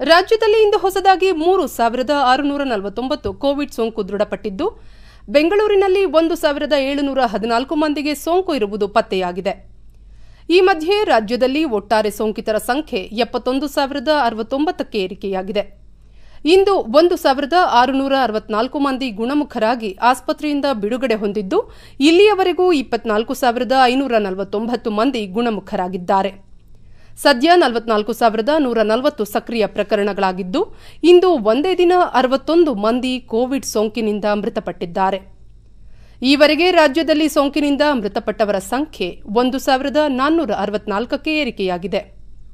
ರಾಜ್ಯದಲ್ಲಿ ಇಂದು ಹೊಸದಾಗಿ ಮೂರು ಸಾವಿರದ ಆರುನೂರ ನಲವತ್ತೊಂಬತ್ತು ಕೋವಿಡ್ ಸೋಂಕು ದೃಢಪಟ್ಟಿದ್ದು ಬೆಂಗಳೂರಿನಲ್ಲಿ ಒಂದು ಸಾವಿರದ ಏಳುನೂರ ಹದಿನಾಲ್ಕು ಮಂದಿಗೆ ಸೋಂಕು ಇರುವುದು ಪತ್ತೆಯಾಗಿದೆ ಈ ಮಧ್ಯೆ ರಾಜ್ಯದಲ್ಲಿ ಒಟ್ಟಾರೆ ಸೋಂಕಿತರ ಸಂಖ್ಯೆ ಎಪ್ಪತ್ತೊಂದು ಸಾವಿರದ ಅರವತ್ತೊಂಬತ್ತಕ್ಕೆ ಏರಿಕೆಯಾಗಿದೆ ಇಂದು ಒಂದು ಸಾವಿರದ ಆರುನೂರ ಅರವತ್ನಾಲ್ಕು ಮಂದಿ ಗುಣಮುಖರಾಗಿ ಆಸ್ಪತ್ರೆಯಿಂದ ಬಿಡುಗಡೆ ಹೊಂದಿದ್ದು ಇಲ್ಲಿಯವರೆಗೂ ಇಪ್ಪತ್ನಾಲ್ಕು ಸಾವಿರದ ಐನೂರ ನಲವತ್ತೊಂಬತ್ತು ಮಂದಿ ಗುಣಮುಖರಾಗಿದ್ದಾರೆ ಸದ್ಯ ನಲವತ್ನಾಲ್ಕು ಸಾವಿರದ ನೂರ ನಲವತ್ತು ಸಕ್ರಿಯ ಪ್ರಕರಣಗಳಾಗಿದ್ದು ಇಂದು ಒಂದೇ ದಿನ ಅರವತ್ತೊಂದು ಮಂದಿ ಕೋವಿಡ್ ಸೋಂಕಿನಿಂದ ಮೃತಪಟ್ಟಿದ್ದಾರೆ ಈವರೆಗೆ ರಾಜ್ಯದಲ್ಲಿ ಸೋಂಕಿನಿಂದ ಮೃತಪಟ್ಟವರ ಸಂಖ್ಯೆ ಒಂದು ಸಾವಿರದ ನಾನ್ನೂರ ಅರವತ್ನಾಲ್ಕಕ್ಕೆ ಏರಿಕೆಯಾಗಿದೆ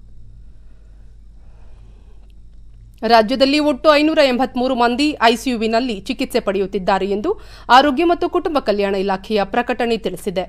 ರಾಜ್ಯದಲ್ಲಿ ಒಟ್ಟು ಐನೂರ ಎಂಬತ್ಮೂರು ಮಂದಿ ಐಸಿಯುವಿನಲ್ಲಿ ಚಿಕಿತ್ಸೆ ಪಡೆಯುತ್ತಿದ್ದಾರೆ ಎಂದು ಆರೋಗ್ಯ ಮತ್ತು ಕುಟುಂಬ ಕಲ್ಯಾಣ ಇಲಾಖೆಯ ಪ್ರಕಟಣೆ ತಿಳಿಸಿದೆ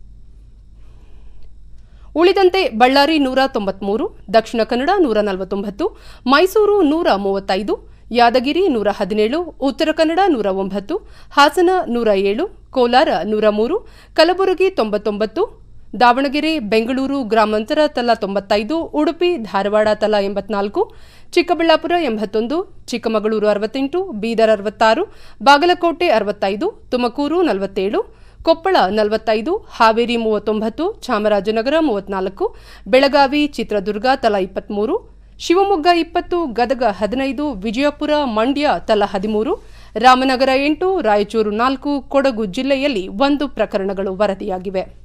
ಉಳಿದಂತೆ ಬಳ್ಳಾರಿ ನೂರ ತೊಂಬತ್ಮೂರು ದಕ್ಷಿಣ ಕನ್ನಡ ನೂರ ನಲವತ್ತೊಂಬತ್ತು ಮೈಸೂರು ನೂರ ಮೂವತ್ತೈದು ಯಾದಗಿರಿ ನೂರ ಹದಿನೇಳು ಉತ್ತರ ಕನ್ನಡ ನೂರ ಒಂಬತ್ತು ಹಾಸನ ನೂರ ಏಳು ಕೋಲಾರ ನೂರ ಮೂರು ಕಲಬುರಗಿ ತೊಂಬತ್ತೊಂಬತ್ತು ದಾವಣಗೆರೆ ಬೆಂಗಳೂರು ಗ್ರಾಮಾಂತರ ತಲಾ ತೊಂಬತ್ತೈದು ಉಡುಪಿ ಧಾರವಾಡ ತಲಾ ಎಂಬತ್ನಾಲ್ಕು ಚಿಕ್ಕಬಳ್ಳಾಪುರ ಎಂಬತ್ತೊಂದು ಚಿಕ್ಕಮಗಳೂರು ಅರವತ್ತೆಂಟು ಬೀದರ್ ಅರವತ್ತಾರು ಬಾಗಲಕೋಟೆ ಅರವತ್ತೈದು ತುಮಕೂರು ನಲವತ್ತೇಳು ಕೊಪ್ಪಳ ನಲವತ್ತೈದು ಹಾವೇರಿ ಮೂವತ್ತೊಂಬತ್ತು ಚಾಮರಾಜನಗರ ಮೂವತ್ನಾಲ್ಕು ಬೆಳಗಾವಿ ಚಿತ್ರದುರ್ಗ ತಲಾ ಇಪ್ಪತ್ಮೂರು ಶಿವಮೊಗ್ಗ ಇಪ್ಪತ್ತು ಗದಗ ಹದಿನೈದು ವಿಜಯಪುರ ಮಂಡ್ಯ ತಲಾ ಹದಿಮೂರು ರಾಮನಗರ ಎಂಟು ರಾಯಚೂರು ನಾಲ್ಕು ಕೊಡಗು ಜಿಲ್ಲೆಯಲ್ಲಿ ಒಂದು ಪ್ರಕರಣಗಳು ವರದಿಯಾಗಿವೆ